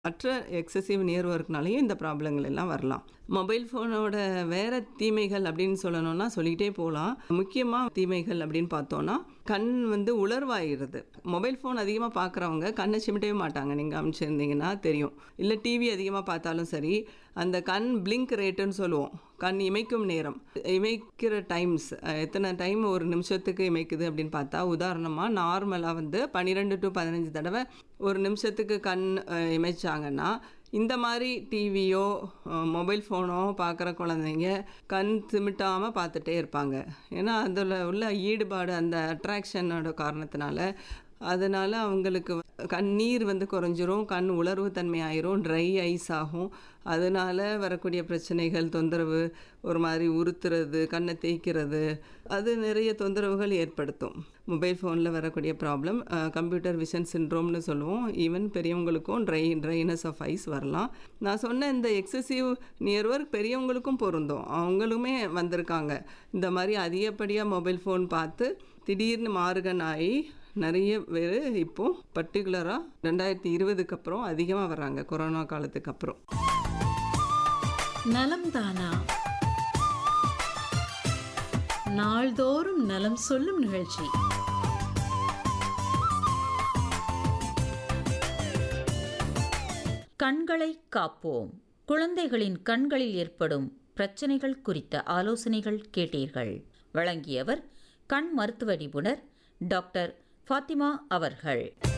மற்ற excessive near ஒர்க்னாலையும் இந்த ப்ராப்ளங்கள் எல்லாம் வரலாம் மொபைல் ஃபோனோட வேற தீமைகள் அப்படின்னு சொல்லணும்னா சொல்லிக்கிட்டே போகலாம் முக்கியமாக தீமைகள் அப்படின்னு பார்த்தோன்னா கண் வந்து உலர்வாயிருது மொபைல் ஃபோன் அதிகமாக பார்க்குறவங்க கண்ணை சிமிட்டவே மாட்டாங்க நீங்கள் அமைச்சிருந்தீங்கன்னா தெரியும் இல்லை டிவி அதிகமாக பார்த்தாலும் சரி அந்த கண் பிளிங்க் ரேட்டுன்னு சொல்லுவோம் கண் இமைக்கும் நேரம் இமைக்கிற டைம்ஸ் எத்தனை டைம் ஒரு நிமிஷத்துக்கு இமைக்குது அப்படின்னு பார்த்தா உதாரணமாக நார்மலாக வந்து பன்னிரெண்டு டு பதினஞ்சு தடவை ஒரு நிமிஷத்துக்கு கண் அஹ், இமைச்சாங்கன்னா இந்த மாதிரி டிவியோ மொபைல் ஃபோனோ பார்க்குற குழந்தைங்க கண் சிமிட்டாமல் பார்த்துட்டே இருப்பாங்க ஏன்னா அதில் உள்ள ஈடுபாடு அந்த அட்ராக்ஷனோட காரணத்தினால அதனால் அவங்களுக்கு கண் நீர் வந்து குறைஞ்சிரும் கண் உலர்வு தன்மை ஆயிரும் ட்ரை ஐஸ் ஆகும் அதனால் வரக்கூடிய பிரச்சனைகள் தொந்தரவு ஒரு மாதிரி உறுத்துறது கண்ணை தேய்க்கிறது அது நிறைய தொந்தரவுகள் ஏற்படுத்தும் மொபைல் ஃபோனில் வரக்கூடிய ப்ராப்ளம் கம்ப்யூட்டர் விஷன் சின்ட்ரோம்னு சொல்லுவோம் ஈவன் பெரியவங்களுக்கும் ட்ரை ட்ரைனஸ் ஆஃப் ஐஸ் வரலாம் நான் சொன்ன இந்த எக்ஸசிவ் நியர் ஒர்க் பெரியவங்களுக்கும் பொருந்தும் அவங்களுமே வந்திருக்காங்க இந்த மாதிரி அதிகப்படியாக மொபைல் ஃபோன் பார்த்து திடீர்னு மாறுகன் ஆகி நிறைய பேர் இப்போ பர்டிகுலராக ரெண்டாயிரத்தி இருபதுக்கு அப்புறம் அதிகமாக வர்றாங்க கொரோனா காலத்துக்கு அப்புறம் நலம் தானா நாள்தோறும் நலம் சொல்லும் நிகழ்ச்சி கண்களை காப்போம் குழந்தைகளின் கண்களில் ஏற்படும் பிரச்சனைகள் குறித்த ஆலோசனைகள் கேட்டீர்கள் வழங்கியவர் கண் மருத்துவ நிபுணர் டாக்டர் ஃபாத்திமா அவர்கள்